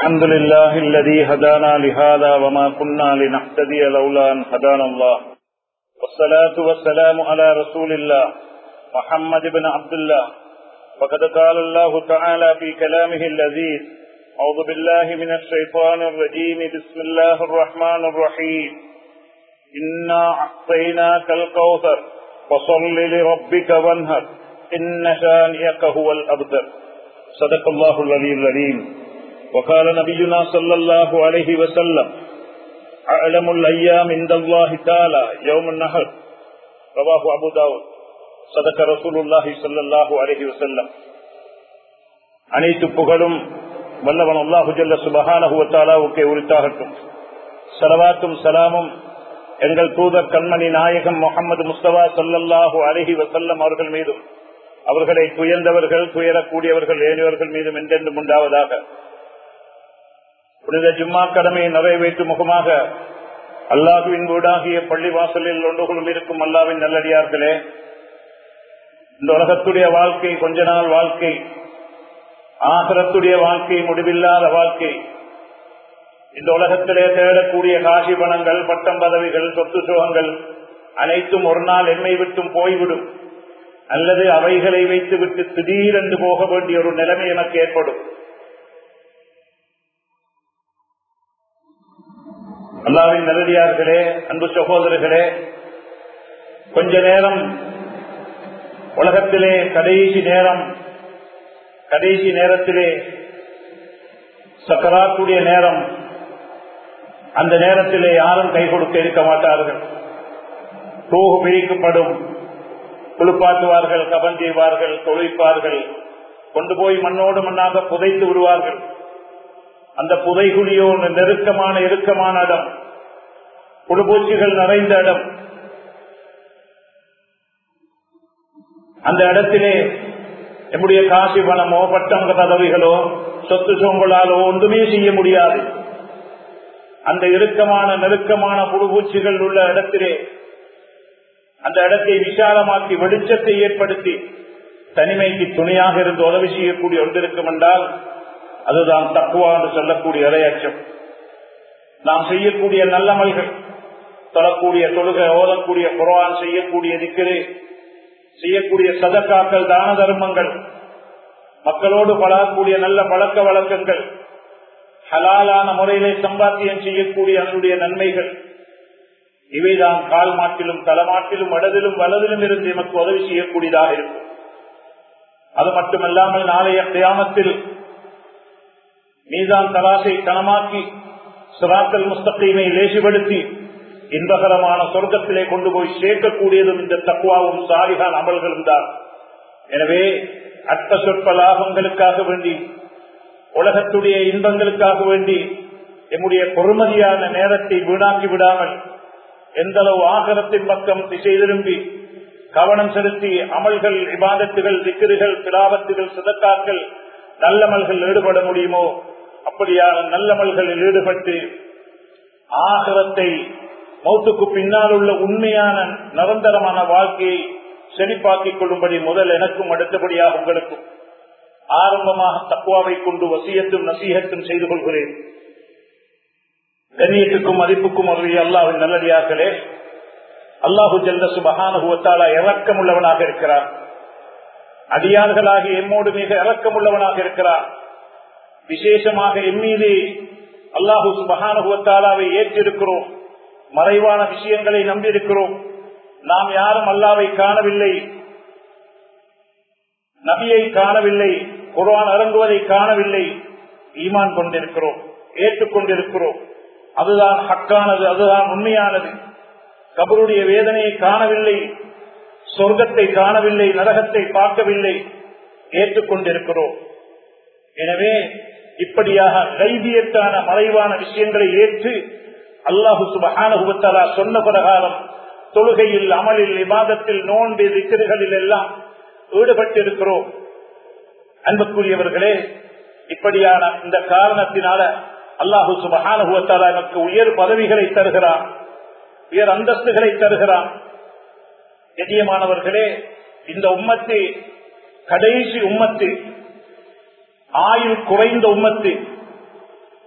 الحمد لله الذي هدانا لهذا وما كنا لنهتدي لولا أن هدانا الله والصلاة والسلام على رسول الله محمد بن عبد الله وقد قال الله تعالى في كلامه اللذيذ أعوذ بالله من الشيطان الرجيم بسم الله الرحمن الرحيم إنا أعطيناك الكوثر فصل لربك وانهر إن شانئك هو الأبتر صدق الله العلي العليم وقال نبينا صلى الله عليه وسلم أعلم الأيام عند الله تعالى يوم النهر رواه أبو داود صدق رسول الله صلى الله عليه وسلم அனைத்து புகழும் வல்லவன் அல்லாஹு ஜல்ல சுபஹானஹுவத்தாலாவுக்கே உரித்தாகட்டும் சலவாத்தும் சலாமும் எங்கள் தூதர் கண்மணி நாயகம் முகமது முஸ்தபா சல்லல்லாஹு அலஹி வசல்லம் அவர்கள் மீதும் அவர்களை துயர்ந்தவர்கள் துயரக்கூடியவர்கள் ஏனியவர்கள் மீதும் என்றென்றும் உண்டாவதாக புனித ஜும்மா கடமையை நிறைவேற்றும் முகமாக அல்லாஹுவின் வீடாகிய பள்ளி வாசலில் ஒன்றுகளும் இருக்கும் அல்லாவின் நல்லடியார்களே இந்த உலகத்துடைய வாழ்க்கை கொஞ்ச நாள் வாழ்க்கை ஆகரத்துடைய வாழ்க்கை முடிவில்லாத வாழ்க்கை இந்த உலகத்திலே தேடக்கூடிய காசி பணங்கள் பட்டம் பதவிகள் சொத்து சுகங்கள் அனைத்தும் ஒரு நாள் எண்ணெய் விட்டும் போய்விடும் அல்லது அவைகளை வைத்துவிட்டு திடீரென்று போக வேண்டிய ஒரு நிலைமை எனக்கு ஏற்படும் அல்லாவின் நல்லடியார்களே அன்பு சகோதரர்களே கொஞ்ச நேரம் உலகத்திலே கடைசி நேரம் கடைசி நேரத்திலே சக்கராத்துடைய நேரம் அந்த நேரத்திலே யாரும் கை கொடுக்க இருக்க மாட்டார்கள் தூகு பிரிக்கப்படும் குளிப்பாட்டுவார்கள் கபன் செய்வார்கள் தொழிப்பார்கள் கொண்டு போய் மண்ணோடு மண்ணாக புதைத்து விடுவார்கள் அந்த புதைகுழியோ நெருக்கமான இறுக்கமான இடம் புழுபூச்சிகள் நிறைந்த இடம் அந்த இடத்திலே நம்முடைய காசி பணமோ பட்டம் பதவிகளோ சொத்து சோம்பலாலோ ஒன்றுமே செய்ய முடியாது அந்த இறுக்கமான நெருக்கமான புழுபூச்சிகள் உள்ள இடத்திலே அந்த இடத்தை விசாலமாக்கி வெளிச்சத்தை ஏற்படுத்தி தனிமைக்கு துணையாக இருந்து உதவி செய்யக்கூடிய ஒன்றிருக்கும் என்றால் அதுதான் தக்குவா என்று சொல்லக்கூடிய இரையச்சம் நாம் செய்யக்கூடிய நல்லமல்கள் தொழக்கூடிய தொழுகை ஓதக்கூடிய குரான் செய்யக்கூடிய திக்கிரு செய்யக்கூடிய சதக்காக்கள் தான தர்மங்கள் மக்களோடு பழகக்கூடிய நல்ல பழக்க வழக்கங்கள் ஹலாலான முறையிலே சம்பாத்தியம் செய்யக்கூடிய அதனுடைய நன்மைகள் இவைதான் கால் மாட்டிலும் தலைமாட்டிலும் வடதிலும் வலதிலும் இருந்து எமக்கு உதவி செய்யக்கூடியதாக இருக்கும் அது மட்டுமல்லாமல் நாளைய கியாமத்தில் மீதான் தராசை கனமாக்கி சிராக்கல் முஸ்தகைமை லேசிப்படுத்தி இன்பகரமான சொர்க்கத்திலே கொண்டு போய் சேர்க்கக்கூடியதும் இந்த தக்குவாவும் சாரிகான் அமல்களும் தான் எனவே அற்ப சொற்ப லாபங்களுக்காக வேண்டி உலகத்துடைய இன்பங்களுக்காக வேண்டி எம்முடைய பொறுமதியான நேரத்தை வீணாக்கி விடாமல் எந்த அளவு ஆகரத்தின் பக்கம் திசை திரும்பி கவனம் செலுத்தி அமல்கள் விவாதத்துகள் திக்கிறுகள் பிராபத்துகள் சிதக்காக்கள் நல்லமல்கள் ஈடுபட முடியுமோ அப்படியான நல்லமல்களில் ஈடுபட்டு ஆகரத்தை மௌத்துக்கு பின்னால் உள்ள உண்மையான நிரந்தரமான வாழ்க்கையை செழிப்பாக்கிக் கொள்ளும்படி முதல் எனக்கும் அடுத்தபடியாக உங்களுக்கும் ஆரம்பமாக தக்குவாவை கொண்டு வசியத்தும் நசீகத்தும் செய்து கொள்கிறேன் கண்ணியத்துக்கும் மதிப்புக்கும் உதவி அல்லாவின் நல்லடியார்களே அல்லாஹு ஜல்ல சுபகானுகுவத்தாலா இறக்கம் உள்ளவனாக இருக்கிறார் அடியார்களாகி எம்மோடு மிக இறக்கம் உள்ளவனாக இருக்கிறார் விசேஷமாக எம்மீது அல்லாஹு சுபகானுகுவத்தாலாவை ஏற்றிருக்கிறோம் மறைவான விஷயங்களை நம்பியிருக்கிறோம் நாம் யாரும் அல்லாவை காணவில்லை நபியை காணவில்லை குரான் இறங்குவதை காணவில்லை ஈமான் கொண்டிருக்கிறோம் ஏற்றுக்கொண்டிருக்கிறோம் அதுதான் ஹக்கானது அதுதான் உண்மையானது கபருடைய வேதனையை காணவில்லை சொர்க்கத்தை காணவில்லை நரகத்தை பார்க்கவில்லை ஏற்றுக்கொண்டிருக்கிறோம் எனவே இப்படியாக கைதியத்தான மறைவான விஷயங்களை ஏற்று அல்லாஹு சுபகானுபவத்தாரா சொன்ன பிரகாரம் தொழுகையில் அமலில் விவாதத்தில் நோன்பு விக்கிரிகளில் எல்லாம் ஈடுபட்டிருக்கிறோம் அன்புக்குரியவர்களே இப்படியான இந்த காரணத்தினால அல்லாஹு சுபகானுபவத்தாரா எனக்கு உயர் பதவிகளை தருகிறான் உயர் அந்தஸ்துகளை தருகிறான் எதியமானவர்களே இந்த உம்மத்து கடைசி உம்மத்து ஆயுள் குறைந்த உம்மத்து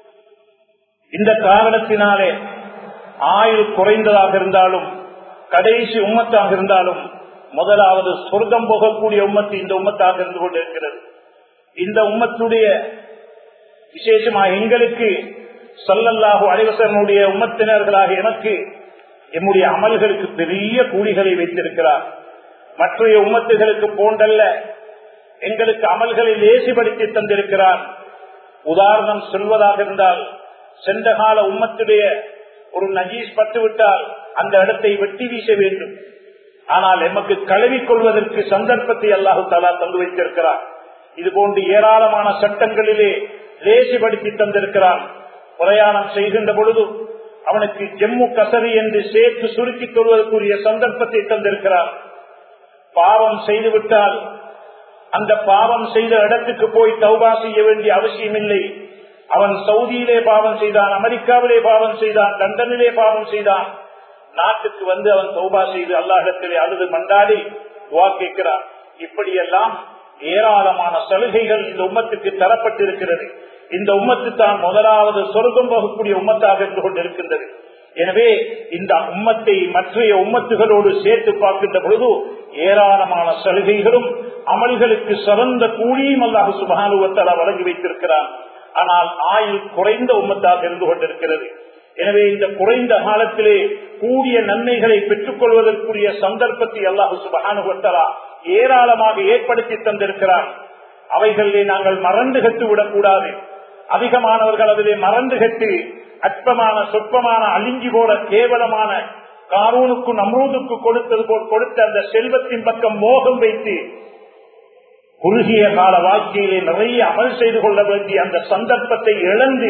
இந்த காரணத்தினாலே ஆயுள் குறைந்ததாக இருந்தாலும் கடைசி உம்மத்தாக இருந்தாலும் முதலாவது சொர்க்கம் போகக்கூடிய உம்மத்து இந்த உம்மத்தாக இருந்து கொண்டிருக்கிறது இந்த உம்மத்துடைய விசேஷமாக எங்களுக்கு சொல்லல்லாஹு அலைவசனுடைய உம்மத்தினர்களாக எனக்கு எம்முடைய அமல்களுக்கு பெரிய கூலிகளை வைத்திருக்கிறார் மற்றைய உம்மத்துகளுக்கு போன்றல்ல எங்களுக்கு அமல்களை லேசிப்படுத்தி தந்திருக்கிறார் உதாரணம் சொல்வதாக இருந்தால் சென்ற கால உம்மத்துடைய ஒரு நஜீஸ் பட்டுவிட்டால் அந்த இடத்தை வெட்டி வீச வேண்டும் ஆனால் எமக்கு கழுவிக் கொள்வதற்கு சந்தர்ப்பத்தை அல்லாஹு தலா தந்து வைத்திருக்கிறார் இது போன்று ஏராளமான சட்டங்களிலே லேசிப்படுத்தி தந்திருக்கிறான் பிரயாணம் செய்கின்ற பொழுது அவனுக்கு ஜம்மு கசரி என்று சேர்த்து சுருக்கிக் கொள்வதற்குரிய சந்தர்ப்பத்தை தந்திருக்கிறான் பாவம் செய்துவிட்டால் அந்த பாவம் செய்த இடத்துக்கு போய் தௌபா செய்ய வேண்டிய அவசியம் இல்லை அவன் சவுதியிலே பாவம் செய்தான் அமெரிக்காவிலே பாவம் செய்தான் லண்டனிலே பாவம் செய்தான் நாட்டுக்கு வந்து அவன் தௌபா செய்து அல்லாஹிடத்திலே அழுது மண்டாடி துவா கேட்கிறான் இப்படியெல்லாம் ஏராளமான சலுகைகள் இந்த உம்மத்துக்கு தரப்பட்டிருக்கிறது இந்த உம்மத்து தான் முதலாவது சொர்க்கம் போகக்கூடிய உம்மத்தாக இருந்து கொண்டிருக்கின்றது எனவே இந்த உம்மத்தை மற்றைய உம்மத்துகளோடு சேர்த்து பார்க்கின்ற பொழுது ஏராளமான சலுகைகளும் அமல்களுக்கு சிறந்த கூலியும் அல்லாஹு சுபானுவத்தால வழங்கி வைத்திருக்கிறான் ஆனால் ஆயுள் குறைந்த உம்மத்தாக இருந்து கொண்டிருக்கிறது எனவே இந்த குறைந்த காலத்திலே கூடிய நன்மைகளை பெற்றுக் கொள்வதற்குரிய சந்தர்ப்பத்தை அல்லாஹு சுபானுவத்தலா ஏராளமாக ஏற்படுத்தி தந்திருக்கிறான் அவைகளிலே நாங்கள் மறந்து கட்டு விடக்கூடாது அதிகமானவர்கள் அதிலே மறந்து கட்டு அற்பமான சொற்பமான அழிஞ்சி போல கேவலமான காரூனுக்கு நம்ரூதுக்கு கொடுத்தது போல் கொடுத்த அந்த செல்வத்தின் பக்கம் மோகம் வைத்து குறுகிய கால வாழ்க்கையிலே நிறைய அமல் செய்து கொள்ள வேண்டிய அந்த சந்தர்ப்பத்தை இழந்து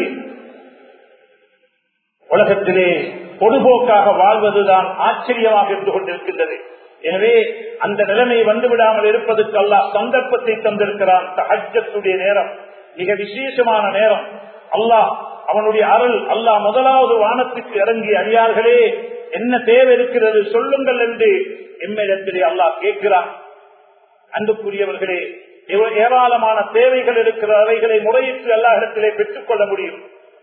உலகத்திலே பொதுபோக்காக வாழ்வதுதான் ஆச்சரியமாக இருந்து கொண்டிருக்கின்றது எனவே அந்த நிலைமை வந்துவிடாமல் இருப்பதற்கு அல்லா சந்தர்ப்பத்தை தந்திருக்கிறான் தஹஜத்துடைய நேரம் மிக விசேஷமான நேரம் அல்லாஹ் அவனுடைய அருள் அல்லாஹ் முதலாவது வானத்துக்கு இறங்கி அடியார்களே என்ன தேவை இருக்கிறது சொல்லுங்கள் என்று எம்மிடத்திலே அல்லாஹ் கேட்கிறான் அன்புக்குரியவர்களே ஏராளமான தேவைகள் இருக்கிற அவைகளை முறையிட்டு எல்லா இடத்திலே பெற்றுக் கொள்ள முடியும்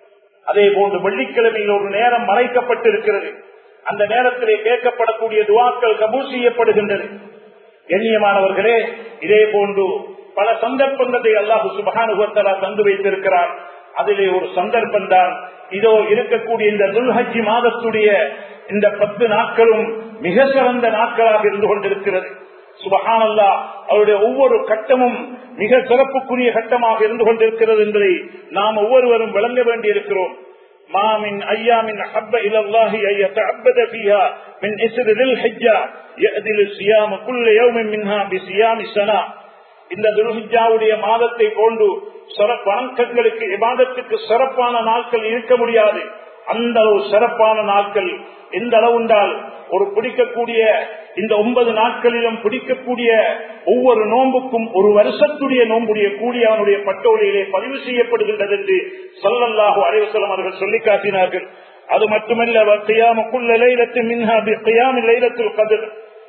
அதே போன்று வெள்ளிக்கிழமையில் ஒரு நேரம் மறைக்கப்பட்டிருக்கிறது அந்த நேரத்திலே கேட்கப்படக்கூடிய துவாக்கள் கபூல் செய்யப்படுகின்றது கண்ணியமானவர்களே இதே போன்று பல சந்தர்ப்பங்களை அல்லாஹு சுபகானுகத்தலா தந்து வைத்திருக்கிறார் அதிலே ஒரு சந்தர்ப்பம் தான் இதோ இருக்கக்கூடிய இந்த துல்ஹஜி மாதத்துடைய இந்த பத்து நாட்களும் மிக சிறந்த நாட்களாக இருந்து கொண்டிருக்கிறது சுபஹானல்லா அவருடைய ஒவ்வொரு கட்டமும் மிக சிறப்புக்குரிய கட்டமாக இருந்து கொண்டிருக்கிறது என்பதை நாம் ஒவ்வொருவரும் விளங்க வேண்டியிருக்கிறோம் மாமின் ஐயாமின் حب الى الله ان يتعبد فيها من اسر ذي الحجه يأذل الصيام كل يوم منها بصيام سنه இந்த துல்ஹிஜாவுடைய மாதத்தை கொண்டு வணக்கங்களுக்கு விவாதத்துக்கு சிறப்பான நாட்கள் இருக்க முடியாது அந்த அளவு சிறப்பான நாட்கள் எந்த அளவு என்றால் ஒரு பிடிக்கக்கூடிய இந்த ஒன்பது நாட்களிலும் பிடிக்கக்கூடிய ஒவ்வொரு நோன்புக்கும் ஒரு வருஷத்துடைய நோன்புடைய கூலி அவனுடைய பட்டோலியிலே பதிவு செய்யப்படுகின்றது என்று சொல்லல்லாஹு அலைவசலம் அவர்கள் சொல்லி காட்டினார்கள் அது மட்டுமல்ல கையாமக்குள்ள லைலத்து மின்ஹா கையாம லைலத்துல் கதிர்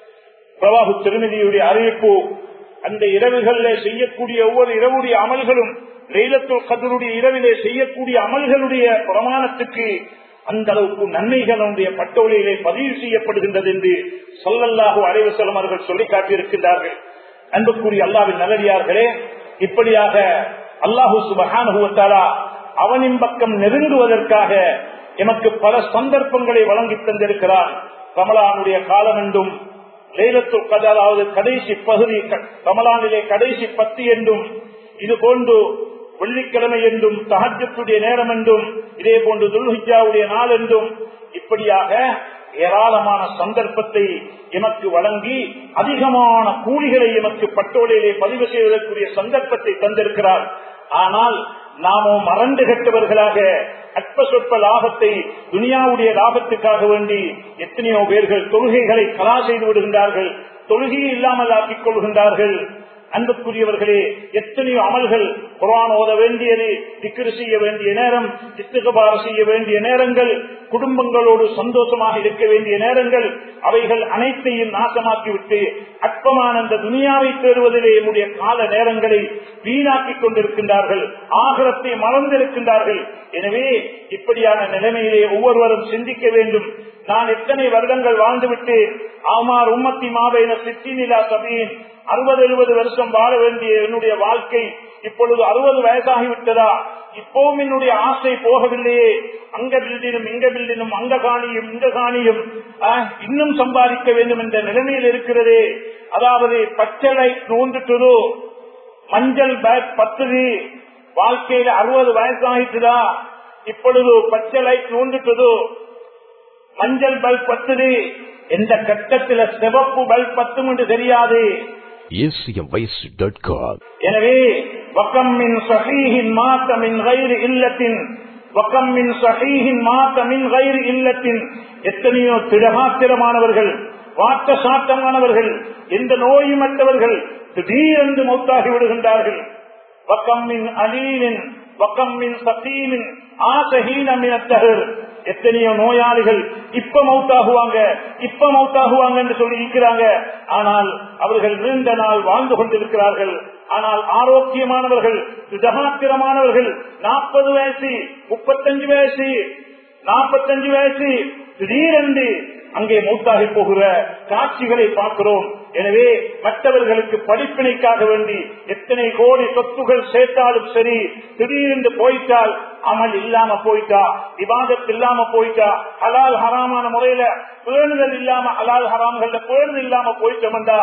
பிரவாகு திருமதியுடைய அறிவிப்பு அந்த இரவுகளில் செய்யக்கூடிய ஒவ்வொரு இரவுடைய அமல்களும் லைலத்துல் கதருடைய இரவிலே செய்யக்கூடிய அமல்களுடைய பிரமாணத்துக்கு அந்த அளவுக்கு நன்மைகளுடைய பட்டோலியிலே பதிவு செய்யப்படுகின்றது என்று சொல்லல்லாஹு அலைவசலம் அவர்கள் சொல்லி காட்டியிருக்கின்றார்கள் அன்புக்குரிய அல்லாவின் நல்லடியார்களே இப்படியாக அல்லாஹு சுபகானுவத்தாலா அவனின் பக்கம் நெருங்குவதற்காக எமக்கு பல சந்தர்ப்பங்களை வழங்கி தந்திருக்கிறான் கமலானுடைய காலம் என்றும் லைலத்து அதாவது கடைசி பகுதி கமலானிலே கடைசி பத்து என்றும் இது போன்று வெள்ளிக்கிழமை என்றும் தகஜத்துடைய நேரம் என்றும் இதே போன்று துல்ஹிஜாவுடைய நாள் என்றும் இப்படியாக ஏராளமான சந்தர்ப்பத்தை எமக்கு வழங்கி அதிகமான கூலிகளை எமக்கு பட்டோலையிலே பதிவு செய்வதற்குரிய சந்தர்ப்பத்தை தந்திருக்கிறார் ஆனால் நாமோ மறந்து கட்டவர்களாக அற்ப சொற்ப லாபத்தை துனியாவுடைய லாபத்துக்காக வேண்டி எத்தனையோ பேர்கள் தொழுகைகளை கலா செய்து விடுகின்றார்கள் தொழுகையை இல்லாமல் ஆக்கிக் கொள்கின்றார்கள் அன்புக்குரியவர்களே எத்தனையோ அமல்கள் குரான் ஓத வேண்டியது திக்ரு செய்ய வேண்டிய நேரம் இஸ்திகபார செய்ய வேண்டிய நேரங்கள் குடும்பங்களோடு சந்தோஷமாக இருக்க வேண்டிய நேரங்கள் அவைகள் அனைத்தையும் நாசமாக்கிவிட்டு அற்பமான அந்த துனியாவை தேடுவதிலே என்னுடைய கால நேரங்களை வீணாக்கிக் கொண்டிருக்கின்றார்கள் ஆகலத்தை மறந்திருக்கின்றார்கள் எனவே இப்படியான நிலைமையிலே ஒவ்வொருவரும் சிந்திக்க வேண்டும் நான் எத்தனை வருடங்கள் வாழ்ந்துவிட்டு ஆமார் உம்மத்தி மாவேன சித்தினிலா சபையின் அறுபது எழுபது வருஷம் வாழ வேண்டிய என்னுடைய வாழ்க்கை இப்பொழுது அறுபது வயசாகிவிட்டதா இப்பவும் என்னுடைய ஆசை போகவில்லையே அங்க பில்டினும் இங்க பில்டினும் அங்க காணியும் இங்க காணியும் இன்னும் சம்பாதிக்க வேண்டும் என்ற நிலைமையில் இருக்கிறதே அதாவது பச்சளை நூண்டுட்டதோ மஞ்சள் பேக் பத்துது வாழ்க்கையில அறுபது வயசாகிட்டுதா இப்பொழுது பச்சை லைட் நூண்டுட்டதோ மஞ்சள் பல்ப் பத்துது எந்த கட்டத்துல சிவப்பு பல்ப் பத்தும் என்று தெரியாது acmvoice.com எனவே வக்கம்மின் சஹீஹின் மாத்தமின் கயிறு இல்லத்தின் வக்கம்மின் சஹீஹின் மாத்தமின் கயிறு இல்லத்தின் எத்தனையோ திடமாத்திரமானவர்கள் வாட்ட சாட்டமானவர்கள் எந்த நோயுமற்றவர்கள் திடீரென்று மௌத்தாகி விடுகின்றார்கள் வக்கம்மின் அலீலின் வக்கம்மின் சத்தீமின் ஆசஹீனமினத்தகர் எத்தனையோ நோயாளிகள் இப்ப மௌத்தாகுவாங்க இப்ப மௌத்தாகுவாங்க என்று சொல்லி இருக்கிறாங்க ஆனால் அவர்கள் நீண்ட நாள் வாழ்ந்து கொண்டிருக்கிறார்கள் ஆனால் ஆரோக்கியமானவர்கள் சுதகாத்திரமானவர்கள் நாற்பது வயசு முப்பத்தஞ்சு வயசு நாற்பத்தஞ்சு வயசு திடீரென்று அங்கே மூத்தாகி போகிற காட்சிகளை பார்க்கிறோம் எனவே மற்றவர்களுக்கு படிப்பினைக்காக வேண்டி எத்தனை கோடி சொத்துகள் சேர்த்தாலும் சரி திடீரென்று போயிட்டால் அமல் இல்லாம போயிட்டா விவாதத்து இல்லாம போயிட்டா ஹலால் ஹராமான முறையில பேணுதல் இல்லாம ஹலால் ஹராம்கள பேணுதல் இல்லாம போயிட்டோம்டா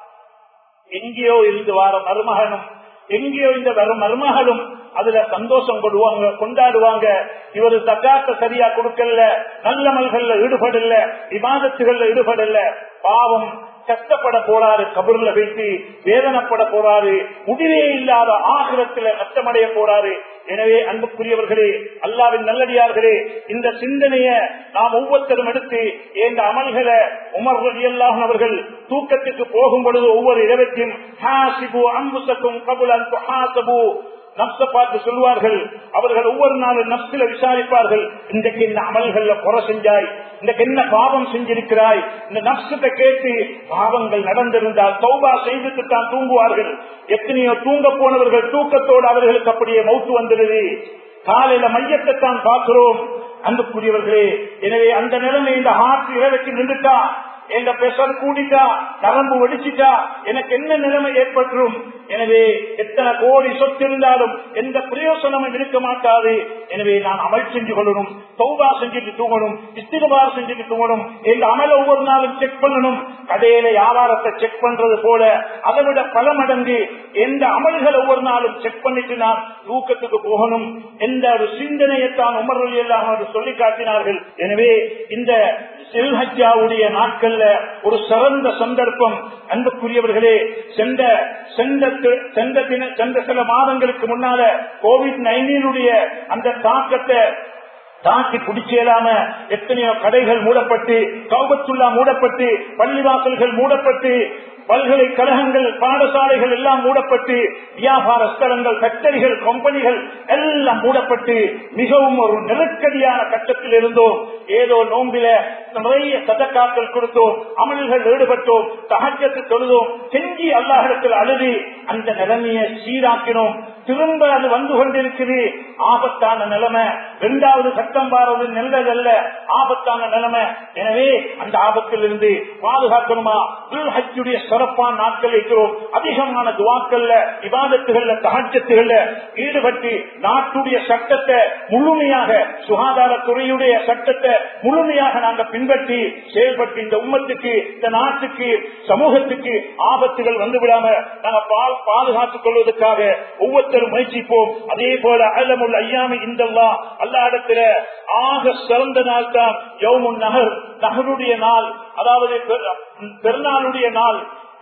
எங்கேயோ இருந்து வார மருமகனும் எங்கேயோ இந்த வரும் மருமகளும் அதுல சந்தோஷம் கொடுவாங்க கொண்டாடுவாங்க இவரு தக்காத்த சரியா கொடுக்கல நல்ல மல்கள்ல ஈடுபடல விவாதத்துகள்ல ஈடுபடல பாவம் கஷ்டப்பட போறாரு கபூர்ல வைத்து வேதனைப்பட போறாரு முடிவே இல்லாத ஆகிரத்துல நஷ்டமடைய போறாரு எனவே அன்புக்குரியவர்களே அல்லாவின் நல்லடியார்களே இந்த சிந்தனைய நாம் ஒவ்வொருத்தரும் எடுத்து இந்த அமல்களை உமர் ரலியல்லாஹு அவர்கள் தூக்கத்துக்கு போகும் பொழுது ஒவ்வொரு இடத்திலும் ஹாசிபு அம்புசக்கும் கபுலன் துஹாசபு நப்ச பார்த்து சொல்வார்கள் அவர்கள் ஒவ்வொரு நாளும் நப்சில விசாரிப்பார்கள் இன்றைக்கு இந்த அமல்கள்ல குறை செஞ்சாய் இன்றைக்கு என்ன பாவம் செஞ்சிருக்கிறாய் இந்த நப்சத்தை கேட்டு பாவங்கள் நடந்திருந்தால் தௌபா செய்துட்டு தான் தூங்குவார்கள் எத்தனையோ தூங்க போனவர்கள் தூக்கத்தோடு அவர்களுக்கு அப்படியே மௌத்து வந்துடுது காலையில மையத்தை தான் பார்க்கிறோம் அன்புக்குரியவர்களே எனவே அந்த நிலைமை இந்த ஹார்ட் இறவைக்கு நின்றுட்டா எங்க பெசர் கூடிட்டா நரம்பு வெடிச்சிட்டா எனக்கு என்ன நிலைமை ஏற்பட்டுரும் எனவே எத்தனை கோடி சொத்து இருந்தாலும் எந்த பிரயோசனமும் இருக்க மாட்டாது எனவே நான் அமல் செஞ்சு கொள்ளணும் சௌபா செஞ்சுட்டு தூங்கணும் இஸ்திகபார் செஞ்சுட்டு தூங்கணும் எங்க அமல ஒவ்வொரு நாளும் செக் பண்ணணும் கடையில வியாபாரத்தை செக் பண்றது போல அதை விட பல மடங்கு எந்த அமல்கள் ஒவ்வொரு நாளும் செக் பண்ணிட்டு நான் தூக்கத்துக்கு போகணும் எந்த ஒரு சிந்தனையைத்தான் உமர்வழி எல்லாம் சொல்லி காட்டினார்கள் எனவே இந்த சில்ஹஜாவுடைய நாட்கள்ல ஒரு சிறந்த சந்தர்ப்பம் அன்புக்குரியவர்களே சென்ற சென்ற சென்ற தின சென்ற சில மாதங்களுக்கு முன்னால கோவிட் நைன்டீனுடைய அந்த தாக்கத்தை தாக்கி பிடிச்சேலாம எத்தனையோ கடைகள் மூடப்பட்டு கௌபத்துல்லா மூடப்பட்டு பள்ளிவாசல்கள் மூடப்பட்டு பல்கலைக்கழகங்கள் பாடசாலைகள் எல்லாம் மூடப்பட்டு வியாபார ஸ்தலங்கள் ஃபேக்டரிகள் கம்பெனிகள் எல்லாம் மூடப்பட்டு மிகவும் ஒரு நெருக்கடியான கட்டத்தில் இருந்தோம் ஏதோ நோம்பில நிறைய சதக்காக்கள் கொடுத்தோம் அமல்கள் ஈடுபட்டோம் தகஜத்து தொழுதோம் செஞ்சி அல்லாஹிடத்தில் அழுது அந்த நிலைமையை சீராக்கினோம் திரும்ப அது வந்து கொண்டிருக்குது ஆபத்தான நிலைமை இரண்டாவது சட்டம் பாரது நல்லதல்ல ஆபத்தான நிலைமை எனவே அந்த ஆபத்தில் இருந்து பாதுகாக்கணுமா ஹஜ்ஜுடைய சிறப்பான நாட்கள் இருக்கிறோம் அதிகமான துவாக்கள்ல விவாதத்துகள்ல தகச்சத்துகள்ல ஈடுபட்டு நாட்டுடைய சட்டத்தை முழுமையாக சுகாதாரத்துறையுடைய சட்டத்தை முழுமையாக நாங்கள் பின்பற்றி செயல்பட்டு இந்த உம்மத்துக்கு இந்த நாட்டுக்கு சமூகத்துக்கு ஆபத்துகள் வந்து விடாம நாங்கள் பாதுகாத்துக் கொள்வதற்காக ஒவ்வொருத்தரும் முயற்சிப்போம் அதே போல அலமுல் ஐயாமி இந்தல்லா அல்லா இடத்துல ஆக சிறந்த நாள் தான் யவுமுன் நகர் நகருடைய நாள் அதாவது பெருநாளுடைய நாள்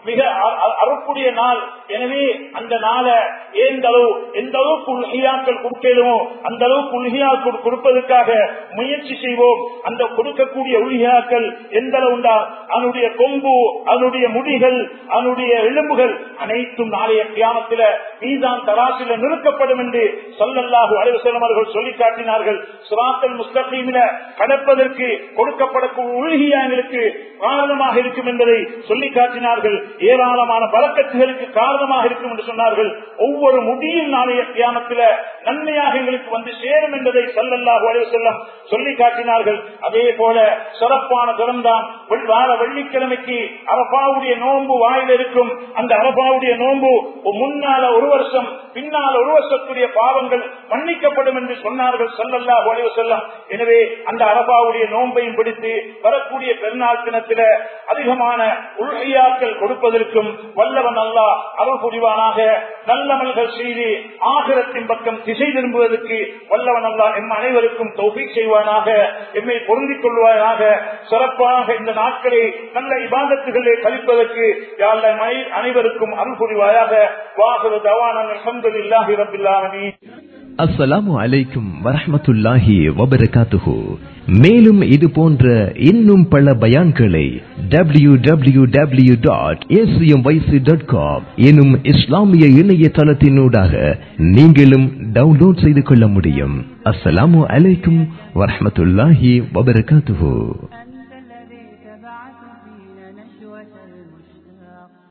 மிக அ- அ- அருப்புடைய நாள் எனவே அந்த நாளை எந்த அளவு எந்த அளவுக்கு உள்கியாக்கள் கொடுக்கலுமோ அந்த அளவுக்கு உள்கியாக்கள் கொடுப்பதற்காக முயற்சி செய்வோம் அந்த கொடுக்கக்கூடிய உள்கியாக்கள் எந்த அளவு உண்டா அதனுடைய கொம்பு அதனுடைய முடிகள் அதனுடைய எலும்புகள் அனைத்தும் நாளைய கியாமத்தில மீதான் தராசில நிறுத்தப்படும் என்று சொல்லல்லாஹு அலைவசல்லம் அவர்கள் சொல்லி காட்டினார்கள் சுராத்தல் முஸ்தகீமில கடப்பதற்கு கொடுக்கப்படக்கூடிய உள்கியாங்களுக்கு காரணமாக இருக்கும் என்பதை சொல்லி காட்டினார்கள் ஏராளமான பழக்கத்துகளுக்கு காரணமாக இருக்கும் என்று சொன்னார்கள் ஒவ்வொரு முடியும் நாளைய தியானத்தில நன்மையாக எங்களுக்கு வந்து சேரும் என்பதை சல்லல்லாஹு அலைஹி வஸல்லம் சொல்லி காட்டினார்கள் அதே போல சிறப்பான திறந்தான் வார வெள்ளிக்கிழமைக்கு அரபாவுடைய நோன்பு வாயில் இருக்கும் அந்த அரபாவுடைய நோன்பு முன்னால ஒரு வருஷம் பின்னால் ஒரு வருஷத்துடைய பாவங்கள் மன்னிக்கப்படும் என்று சொன்னார்கள் சல்லல்லாஹு அலைஹி வஸல்லம் எனவே அந்த அரபாவுடைய நோன்பையும் பிடித்து வரக்கூடிய பெருநாள் தினத்தில அதிகமான உள்கையாக்கள் கொடுப்பதற்கும் வல்லவன் அல்லாஹ் அருள் புரிவானாக நல்லமல்கள் செய்து ஆகிரத்தின் பக்கம் திசை திரும்புவதற்கு வல்லவன் அல்லாஹ் எம் அனைவருக்கும் தௌஃபீக் செய்வானாக எம்மை பொருந்திக் கொள்வானாக சிறப்பாக இந்த நாட்களை நல்ல இபாதத்துகளை கழிப்பதற்கு யாழ்ல மனை- அனைவருக்கும் அருள் புரிவாயாக வாகரு தவானன் அல்ஹம்துலில்லாஹி ரப்பில் ஆலமீன் அஸ்ஸலாமு அலைக்கும் வரஹ்மத்துல்லாஹி வபரகாத்துஹு மேலும் இது போன்ற இன்னும் பல பயான்களை W W W dot dot com எனும் இஸ்லாமிய இணையதளத்தினூடாக நீங்களும் டவுன்லோட் செய்து கொள்ள முடியும் அஸ்ஸலாமு அலைக்கும் வரஹ்மத்துல்லாஹி வபரகாத்துஹு